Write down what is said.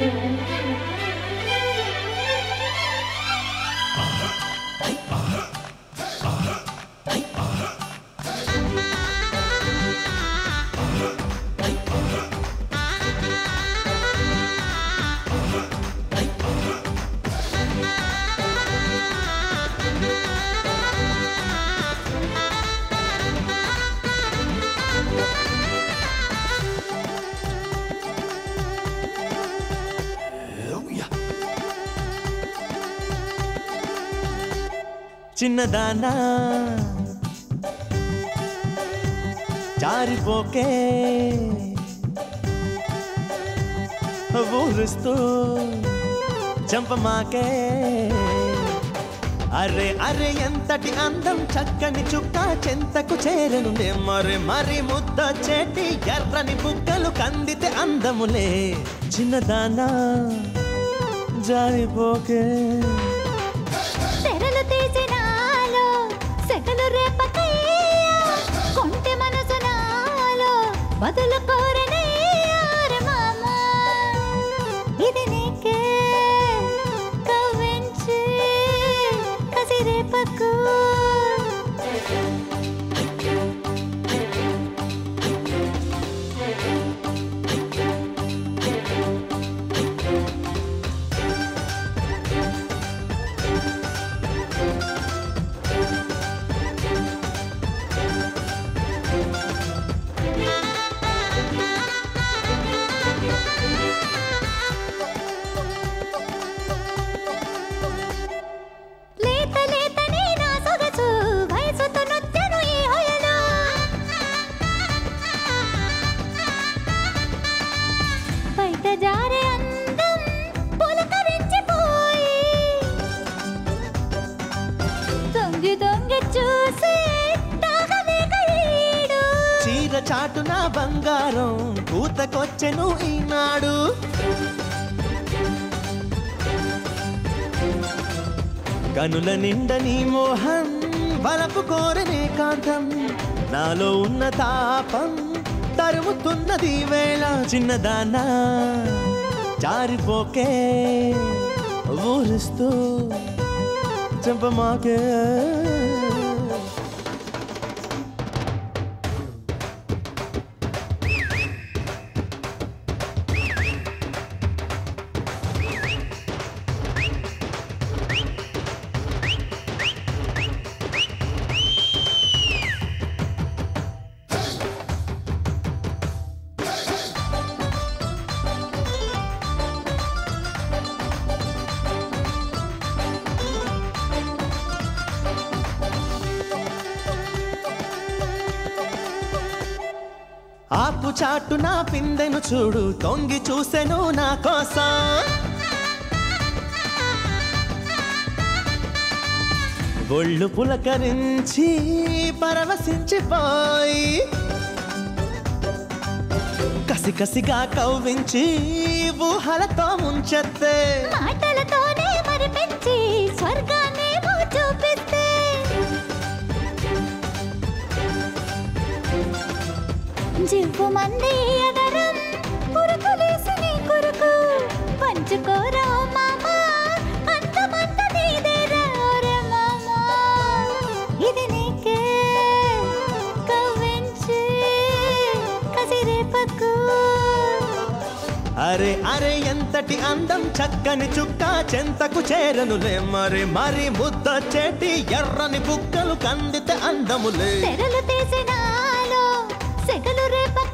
చిన్నదానా జారిపోకే ఊరుస్తూ చంపమాకే అరే అరే ఎంతటి అందం చక్కని చుక్క చెంతకు చేరనులే మరి మరి ముద్ద చెట్టి ఎర్రని బుగ్గలు కందితే అందములే చిన్నదానా జారిపోకే తెరలు తీసినాలో సెగలు రేపకయ్యా కొంటె మనసు నాలో బదులు కోరనయ్యారు మామా ఇది నీకే కవ్వించి కసి రేపకు లేత లేతనే నా సొగసు వయసుతో నొచ్చెను ఈ హొయలు బయట జారే అందం పులకరించిపోయి తొంగి తొంగి చూసి తాగలేకయ్యాడు చీర చాటున బంగారం కూతకొచ్చెను ఈనాడు కనుల నిండా నీ మోహం వలపు కోరనే కాంతం నాలో ఉన్న తాపం తరుముతున్నది ఈ వేళ చిన్నదానా జారిపోకే ఊరుస్తూ చంపమాకే ఆపు చాటు నా పిందెను చూడు తొంగి చూసెను నా కోసం ఒళ్ళు పులకరించి పరవశించిపోయి కసి కసిగా కవ్వించి ఊహలతో ముంచెత్తే మాటలతోనే మరిపించి స్వర్గాన్ని చూపిస్తే జివ్వు మంది ఎదరం పురుకులేసి నీ కొరకు పంచుకోరా మామా అంతమంత నీదేరా ఓరే మామా ఇది నీకే కవ్వించి కసిరేపకు అరే అరే ఎంతటి అందం చక్కని చుక్క చెంతకు చేరనులే మరి మరి ముద్ద చేటి ఎర్రని బుక్కలు కందితే అందములే తెరలు తీసినాలో సెగలు రేపక